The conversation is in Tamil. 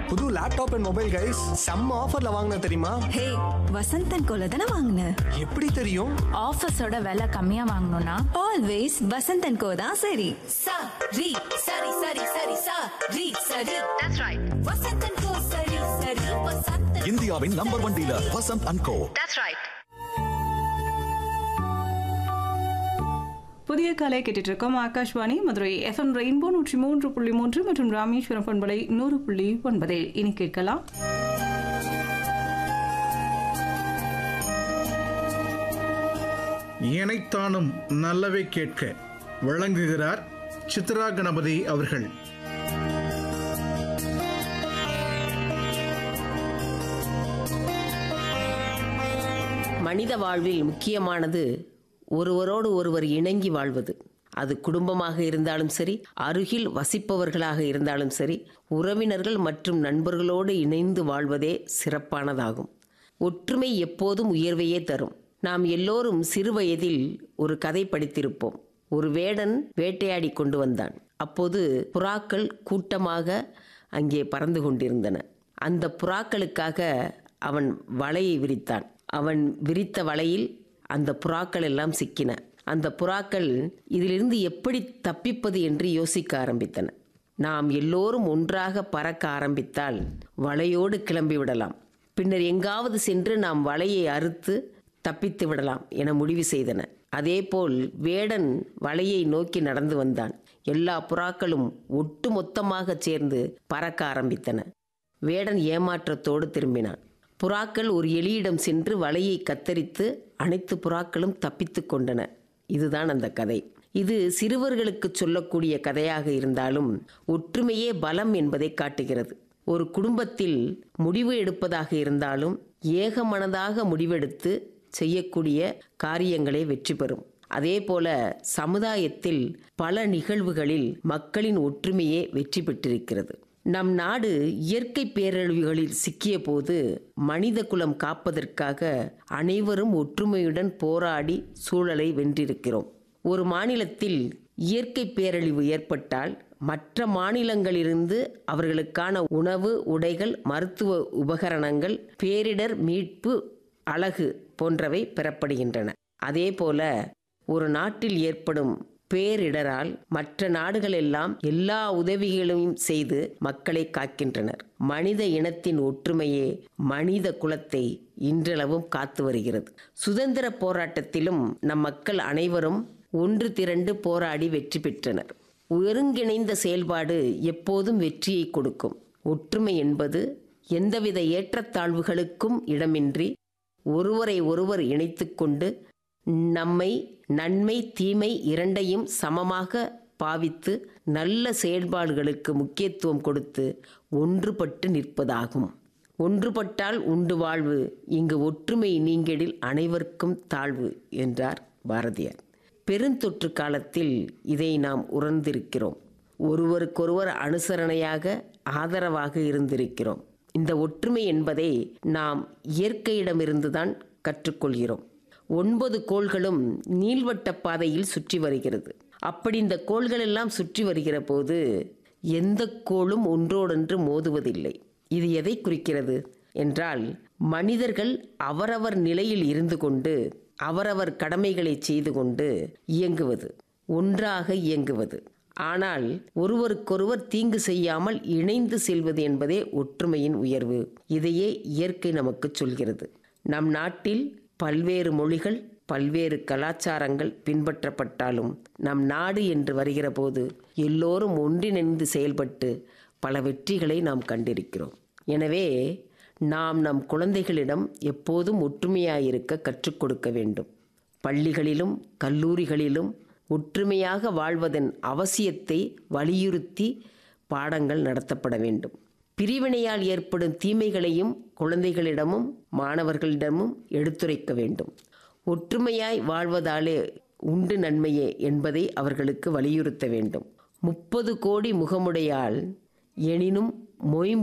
புது லேப்டாப் அண்ட் மொபைல் கைஸ் செம்ம ஆஃபர்ல வாங்கின தெரியுமா ஹே வசந்தன் கோல தானே வாங்கின எப்படி தெரியும் ஆஃபீஸோட விலை கம்மியா வாங்கணும்னா ஆல்வேஸ் வசந்தன் கோ தான் சரி sa ri sari sari sari sa ri sari that's right vasantan ko sari sari vasantan இந்தியாவின் number one dealer Vasanth and co that's right புதிய கலை கேட்டுட்டு இருக்கோம் ஆகாஷ்வாணி மதுரை எஃப்எம் ரெயின்போ நூற்றி மூன்று புள்ளி மூன்று மற்றும் ராமேஸ்வரம் பண்பலை நூறு புள்ளி ஒன்பதில் இனி கேட்கலாம் இணைத்தானும் நல்லவை கேட்க வழங்குகிறார் சித்ரா கணபதி அவர்கள் மனித வாழ்வில் முக்கியமானது ஒருவரோடு ஒருவர் இணங்கி வாழ்வது அது குடும்பமாக இருந்தாலும் சரி அருகில் வசிப்பவர்களாக இருந்தாலும் சரி உறவினர்கள் மற்றும் நண்பர்களோடு இணைந்து வாழ்வதே சிறப்பானதாகும் ஒற்றுமை எப்போதும் உயர்வையே தரும் நாம் எல்லோரும் சிறு வயதில் ஒரு கதை படித்திருப்போம் ஒரு வேடன் வேட்டையாடி கொண்டு வந்தான் அப்போது புறாக்கள் கூட்டமாக அங்கே பறந்து கொண்டிருந்தன அந்த புறாக்களுக்காக அவன் வலையை விரித்தான் அவன் விரித்த வலையில் அந்த புறாக்கள் எல்லாம் சிக்கின அந்த புறாக்கள் இதிலிருந்து எப்படி தப்பிப்பது என்று யோசிக்க ஆரம்பித்தன நாம் எல்லோரும் ஒன்றாக பறக்க ஆரம்பித்தால் வலையோடு கிளம்பி விடலாம் பின்னர் எங்காவது சென்று நாம் வலையை அறுத்து தப்பித்து விடலாம் என முடிவு செய்தன அதேபோல் வேடன் வலையை நோக்கி நடந்து வந்தான் எல்லா புறாக்களும் ஒட்டு மொத்தமாக சேர்ந்து பறக்க ஆரம்பித்தன வேடன் ஏமாற்றத்தோடு திரும்பினான் புறாக்கள் ஒரு எலியிடம் சென்று வலையை கத்தரித்து அனைத்து புறாக்களும் தப்பித்து கொண்டன இதுதான் அந்த கதை இது சிறுவர்களுக்கு சொல்லக்கூடிய கதையாக இருந்தாலும் ஒற்றுமையே பலம் என்பதை காட்டுகிறது ஒரு குடும்பத்தில் முடிவு எடுப்பதாக இருந்தாலும் ஏகமனதாக முடிவெடுத்து செய்யக்கூடிய காரியங்களே வெற்றி பெறும் அதே போல சமுதாயத்தில் பல நிகழ்வுகளில் மக்களின் ஒற்றுமையே வெற்றி பெற்றிருக்கிறது நம் நாடு இயற்கை பேரழிவுகளில் சிக்கிய போது மனித குலம் காப்பதற்காக அனைவரும் ஒற்றுமையுடன் போராடி சூழலை வென்றிருக்கிறோம் ஒரு மாநிலத்தில் இயற்கை பேரழிவு ஏற்பட்டால் மற்ற மாநிலங்களிலிருந்து அவர்களுக்கான உணவு உடைகள் மருத்துவ உபகரணங்கள் பேரிடர் மீட்பு அழகு போன்றவை பெறப்படுகின்றன அதேபோல ஒரு நாட்டில் ஏற்படும் பேரிடரால் மற்ற நாடுகள் எல்லாம் எல்லா உதவிகளையும் செய்து மக்களை காக்கின்றனர் மனித இனத்தின் ஒற்றுமையே மனித குலத்தை இன்றளவும் காத்து வருகிறது சுதந்திர போராட்டத்திலும் நம் மக்கள் அனைவரும் ஒன்று திரண்டு போராடி வெற்றி பெற்றனர் ஒருங்கிணைந்த செயல்பாடு எப்போதும் வெற்றியை கொடுக்கும் ஒற்றுமை என்பது எந்தவித ஏற்றத்தாழ்வுகளுக்கும் இடமின்றி ஒருவரை ஒருவர் இணைத்துக்கொண்டு நம்மை நன்மை தீமை இரண்டையும் சமமாக பாவித்து நல்ல செயல்பாடுகளுக்கு முக்கியத்துவம் கொடுத்து ஒன்றுபட்டு நிற்பதாகும் ஒன்றுபட்டால் உண்டு வாழ்வு இங்கு ஒற்றுமை நீங்கெடில் அனைவருக்கும் தாழ்வு என்றார் பாரதியார் பெருந்தொற்று காலத்தில் இதை நாம் உணர்ந்திருக்கிறோம் ஒருவருக்கொருவர் அனுசரணையாக ஆதரவாக இருந்திருக்கிறோம் இந்த ஒற்றுமை என்பதை நாம் இயற்கையிடமிருந்துதான் கற்றுக்கொள்கிறோம் ஒன்பது கோள்களும் நீள்வட்ட பாதையில் சுற்றி வருகிறது அப்படி இந்த கோள்கள் எல்லாம் சுற்றி வருகிற போது எந்த கோளும் ஒன்றோடொன்று மோதுவதில்லை இது எதை குறிக்கிறது என்றால் மனிதர்கள் அவரவர் நிலையில் இருந்து கொண்டு அவரவர் கடமைகளை செய்து கொண்டு இயங்குவது ஒன்றாக இயங்குவது ஆனால் ஒருவருக்கொருவர் தீங்கு செய்யாமல் இணைந்து செல்வது என்பதே ஒற்றுமையின் உயர்வு இதையே இயற்கை நமக்கு சொல்கிறது நம் நாட்டில் பல்வேறு மொழிகள் பல்வேறு கலாச்சாரங்கள் பின்பற்றப்பட்டாலும் நம் நாடு என்று வருகிற போது எல்லோரும் ஒன்றிணைந்து செயல்பட்டு பல வெற்றிகளை நாம் கண்டிருக்கிறோம் எனவே நாம் நம் குழந்தைகளிடம் எப்போதும் ஒற்றுமையாயிருக்க கற்றுக் கொடுக்க வேண்டும் பள்ளிகளிலும் கல்லூரிகளிலும் ஒற்றுமையாக வாழ்வதன் அவசியத்தை வலியுறுத்தி பாடங்கள் நடத்தப்பட வேண்டும் பிரிவினையால் ஏற்படும் தீமைகளையும் குழந்தைகளிடமும் மாணவர்களிடமும் எடுத்துரைக்க வேண்டும் ஒற்றுமையாய் வாழ்வதாலே உண்டு நன்மையே என்பதை அவர்களுக்கு வலியுறுத்த வேண்டும் முப்பது கோடி முகமுடையால் எனினும் மொய்